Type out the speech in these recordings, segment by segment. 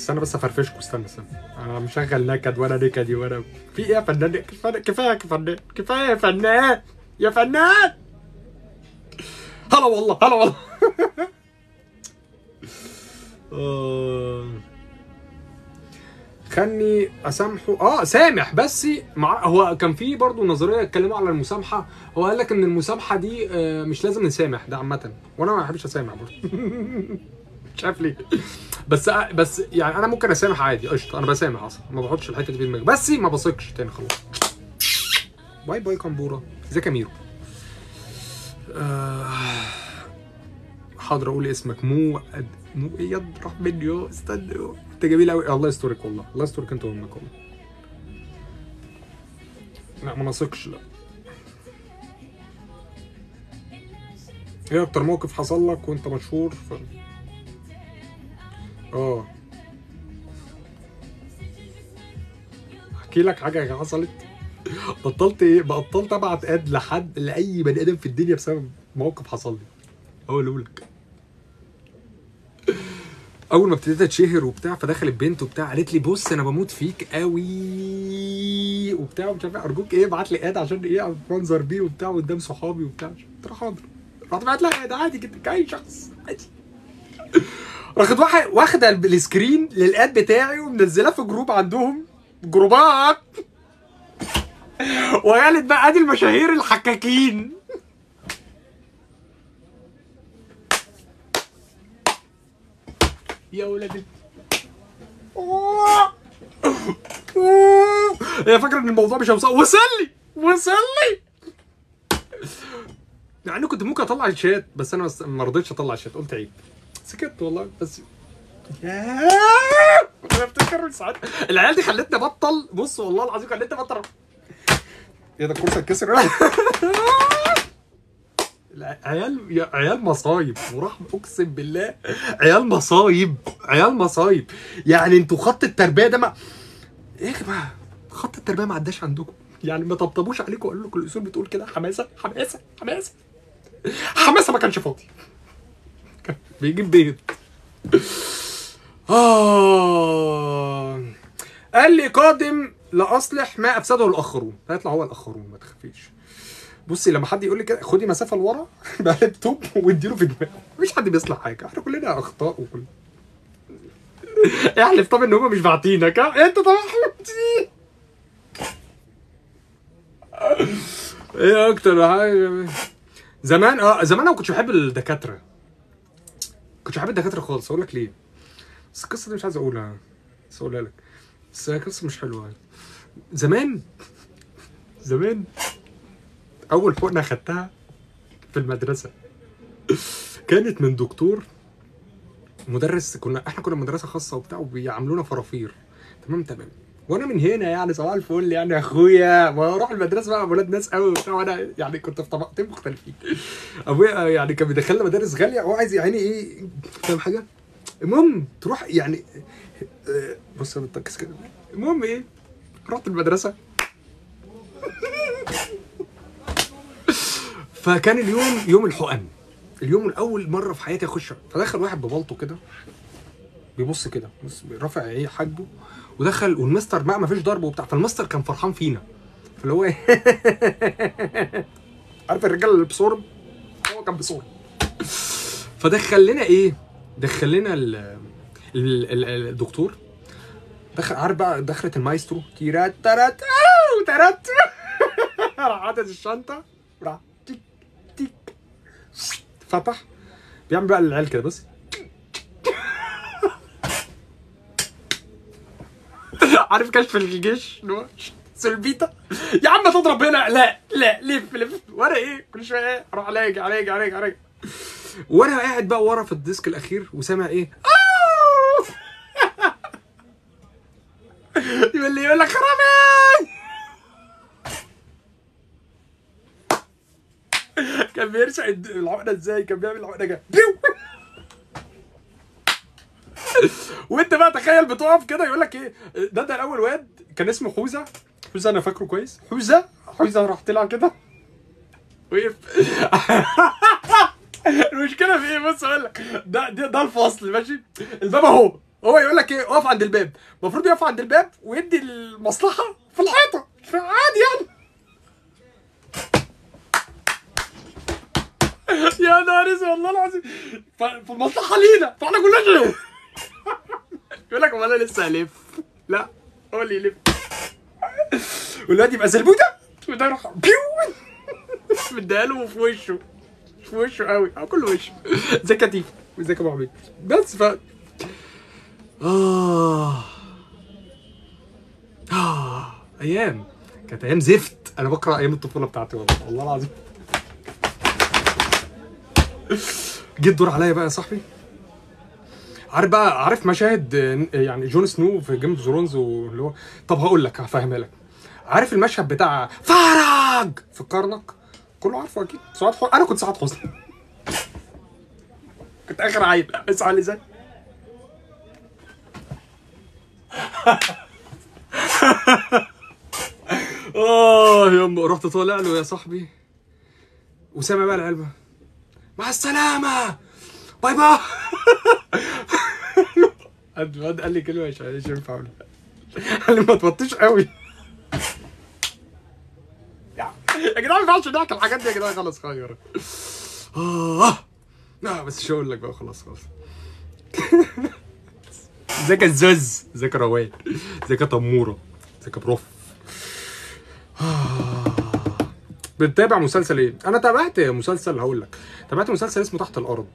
استنى بس افرفشكوا استنى استنى انا مشغل نكد وانا نكدي وانا في ايه يا فنان كفايه كفايه يا فنان كفايه يا فنان يا فنان هلا والله هلا والله آه. خلني اسامحه اه سامح بس مع... هو كان في برضه نظريه اتكلموا على المسامحه هو قال لك ان المسامحه دي آه، مش لازم نسامح ده عامه وانا ما بحبش اسامح برضه مش عارف ليه بس بس يعني انا ممكن اسامح عادي قشطه انا بسامح اصلا ما بحطش الحته دي في دماغي بس ما بثقش تاني خلاص باي باي كمبوره ازيك يا ميرو آه، حاضر اقول اسمك مو أد... مو ايه يضرب مني يو استنى يو. انت جميل قوي الله يسترك والله الله يسترك انت وامك والله لا ما نثقش لا ايه اكتر موقف حصل لك وانت مشهور ف... اه احكي لك حاجه حصلت بطلت ايه بطلت ابعت اد لحد لاي بني ادم في الدنيا بسبب موقف حصل لي اقول لك اول ما ابتديت اتشهر وبتاع فدخلت بنت وبتاع قالت لي بص انا بموت فيك قوي وبتاع ومش عارف إيه، ارجوك ايه ابعت لي اد عشان ايه منظر بيه وبتاع قدام صحابي وبتاع قلت له حاضر رحت بعت لها اد عادي جدا كاي شخص عادي راحت واحد واخده السكرين للاد بتاعي ومنزلاه في جروب عندهم جروبات وقالت بقى ادي المشاهير الحكاكين يا ولاد ال- هي فاكره ان الموضوع مش هيوصل وصل لي وصل لي مع اني كنت ممكن اطلع الشات بس انا بس ما رضيتش اطلع الشات قلت عيب سكت والله بس ياه انا افتكر من ساعات العيال دي خلتني ابطل بص والله العظيم خلتني ابطل ايه ده الكرسي اتكسر عيال يا عيال مصايب ورحمة اقسم بالله عيال مصايب عيال مصايب يعني انتوا خط التربيه ده ما ايه يا جماعه خط التربيه ما عداش عندكم يعني ما طبطبوش عليكم وقالوا لكم الاصول بتقول كده حماسه حماسه حماسه حماسه ما كانش فاضي كان بيجيب بيض آه قال لي قادم لاصلح ما افسده الاخرون هيطلع هو الاخرون ما تخافيش بصي لما حد يقول لي كده خدي مسافه لورا بقلب توب واديله في دماغه مفيش حد بيصلح حاجه احنا كلنا اخطاء وكل احلف طب ان هم مش باعتينك ها انت طبعا حبيبتي ايه اكتر حاجه زمان اه زمان انا ما كنتش بحب الدكاتره كنتش بحب الدكاتره خالص اقول لك ليه بس القصه دي مش عايز اقولها بس اقولها لك بس هي قصه مش حلوه يعني. زمان زمان اول حقنه خدتها في المدرسه كانت من دكتور مدرس كنا احنا كنا مدرسه خاصه وبتاع وبيعاملونا فرافير تمام تمام وانا من هنا يعني صباح الفل يعني يا اخويا واروح المدرسه بقى ولاد ناس قوي وبتاع وانا يعني كنت في طبقتين مختلفين ابويا يعني كان بيدخلنا مدارس غاليه هو عايز يعني ايه فاهم حاجه المهم تروح يعني آه، بص انا بتركز كده المهم ايه رحت المدرسه فكان اليوم يوم الحقن اليوم الاول مره في حياتي اخش فدخل واحد ببلطو كده بيبص كده بص رافع ايه حاجبه ودخل والمستر بقى ما فيش ضرب وبتاع فالمستر كان فرحان فينا فاللي هو إيه؟ عارف الرجاله اللي بصورم هو كان بصورم فدخل لنا ايه دخل لنا ال ال- ال- الدكتور دخل عارف بقى دخلت المايسترو تيرات ترات أوو، ترات راح عدد الشنطه راح تيك تيك فتح بيعمل بقى للعيال كده بص عارف كشف الجيش اللي هو سلبيتا يا عم تضرب هنا لا لا لف لف وانا ايه كل شويه ايه اروح الاقي عليك عليك عليك وانا قاعد بقى ورا في الديسك الاخير وسامع ايه أوه! يقول لي يقول لك خرابي كان بيرشق الد- العقده ازاي كان بيعمل العقده كده بيو وانت بقى تخيل بتقف كده يقول لك ايه ده ده الاول واد كان اسمه حوزه حوزه انا فاكره كويس حوزه حوزه راح طلع كده وقف المشكله في ايه بص اقول لك ده ده, ده الفصل ماشي الباب اهو هو يقول لك ايه اقف عند الباب المفروض يقف عند الباب ويدي المصلحه في الحيطه عادي يعني يا نهار اسود والله العظيم ف- فالمصلحه لينا فاحنا كلنا شايفين. يقول لك امال انا لسه هلف لا هو اللي يلف والواد يبقى سلبوته وده يروح بيو مديها له في وشه في وشه قوي او كل وشه زي كتيف وزي ابو عبيد بس ف آه آه أيام كانت أيام زفت أنا بكره أيام الطفولة بتاعتي والله والله العظيم جه الدور عليا بقى يا صاحبي عارف بقى عارف مشاهد آه، يعني جون سنو في جيم اوف ثرونز واللي هو طب هقول لك هفهمها لك عارف المشهد بتاع فرج في الكرنك كله عارفه اكيد سعاد حسني انا كنت سعاد حسني كنت اخر عيل اسعى ازاي اه يما رحت طالع له يا صاحبي وسامع بقى العلبه مع السلامه باي باي الواد قال لي كلمه مش مش ينفع اقولها قال لي ما تبطيش قوي يا يا جدعان ما ينفعش نحكي الحاجات دي يا جدعان خلاص خير اه لا بس مش هقول لك بقى خلاص خلاص ازيك يا الزوز ازيك يا روان ازيك يا تموره ازيك يا بروف بتتابع مسلسل ايه؟ انا تابعت مسلسل هقول لك تابعت مسلسل اسمه تحت الارض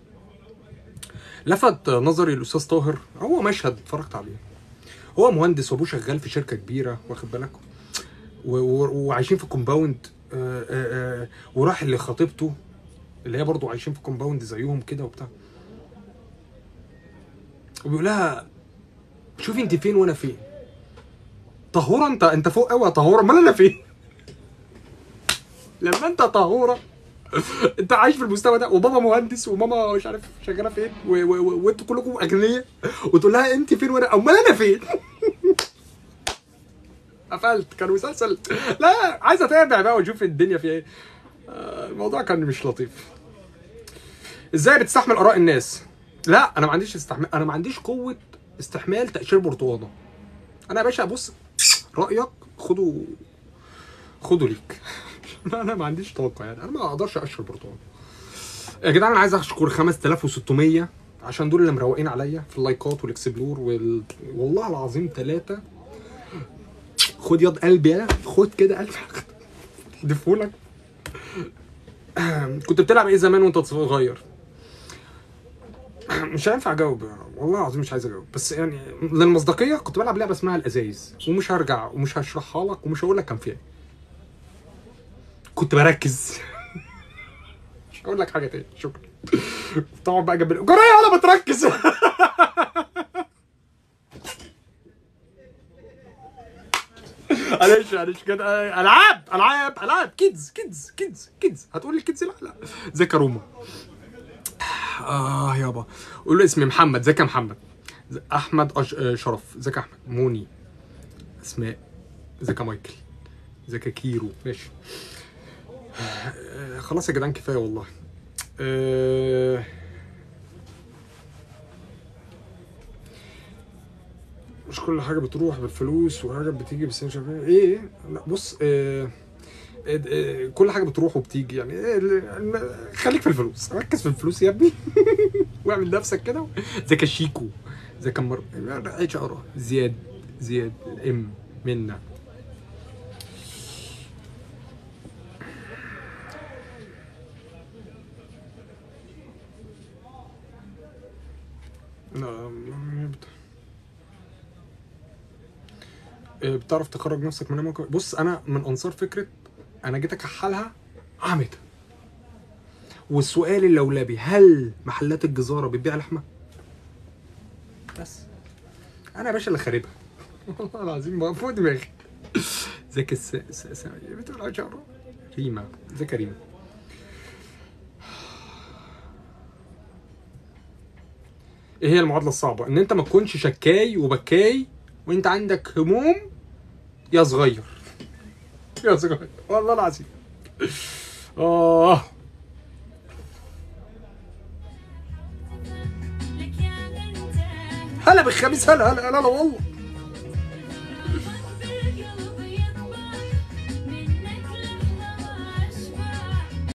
لفت نظري الاستاذ طاهر هو مشهد اتفرجت عليه هو مهندس وابوه شغال في شركه كبيره واخد بالك و- و- وعايشين في كومباوند آه، آه، آه، وراح لخطيبته اللي هي برضه عايشين في كومباوند زيهم كده وبتاع وبيقول لها شوفي انت فين وانا فين طهوره انت انت فوق قوي يا طهوره امال انا فين لما انت طهوره انت عايش في المستوى ده وبابا مهندس وماما مش عارف شغاله فين و- و- و- وانتوا كلكم اغنياء وتقول لها انت فين وانا امال انا فين قفلت كان مسلسل لا عايز اتابع بقى واشوف الدنيا فيها ايه آه، الموضوع كان مش لطيف ازاي بتستحمل اراء الناس لا انا ما عنديش استحمال انا ما عنديش قوه استحمال تقشير برتقانه انا يا باشا بص رايك خده خده ليك لا انا ما عنديش طاقه يعني انا ما اقدرش اقشر برتقال يا جدعان انا عايز اشكر 5600 عشان دول اللي مروقين عليا في اللايكات والاكسبلور وال... والله العظيم ثلاثه خد ياض قلبي يا خد كده قلبي احدفهولك كنت بتلعب ايه زمان وانت صغير؟ مش هينفع اجاوب والله العظيم مش عايز اجاوب بس يعني للمصداقيه كنت بلعب لعبه اسمها الازايز ومش هرجع ومش هشرحها لك ومش هقول لك كان فيها ايه كنت بركز مش هقول لك حاجه تاني شكرا طبعا بقى جنب جرايه ولا بتركز معلش معلش كده العاب العاب العاب كيدز كيدز كيدز كيدز هتقول لي كيدز لا لا زي كرومه اه يابا قول له اسمي محمد ازيك يا محمد ز- احمد أش... آه، شرف ازيك يا احمد موني اسماء ازيك يا مايكل ازيك يا كيرو ماشي آه، خلاص يا جدعان كفايه والله آه، مش كل حاجه بتروح بالفلوس وحاجه بتيجي بس مش عارف ايه ايه لا بص آه، آه، آه، كل حاجه بتروح وبتيجي يعني إيه ال- خليك في الفلوس ركز في الفلوس يا ابني واعمل نفسك كده زي كشيكو زي كمر اتش ار زياد زياد ام منا لا ما بت- إيه، بتعرف تخرج نفسك من الموقف بص انا من انصار فكره انا جيت اكحلها عمتها والسؤال اللولبي هل محلات الجزاره بتبيع لحمه بس انا يا باشا اللي خاربها والله العظيم ما فوق دماغي ازيك الس س... س... بتقول عشرة ريما ازيك يا ريما ايه هي المعادله الصعبه ان انت ما تكونش شكاي وبكاي وانت عندك هموم يا صغير يا صغير والله العظيم اه هلا بالخميس هلا هلا هلا, هلا والله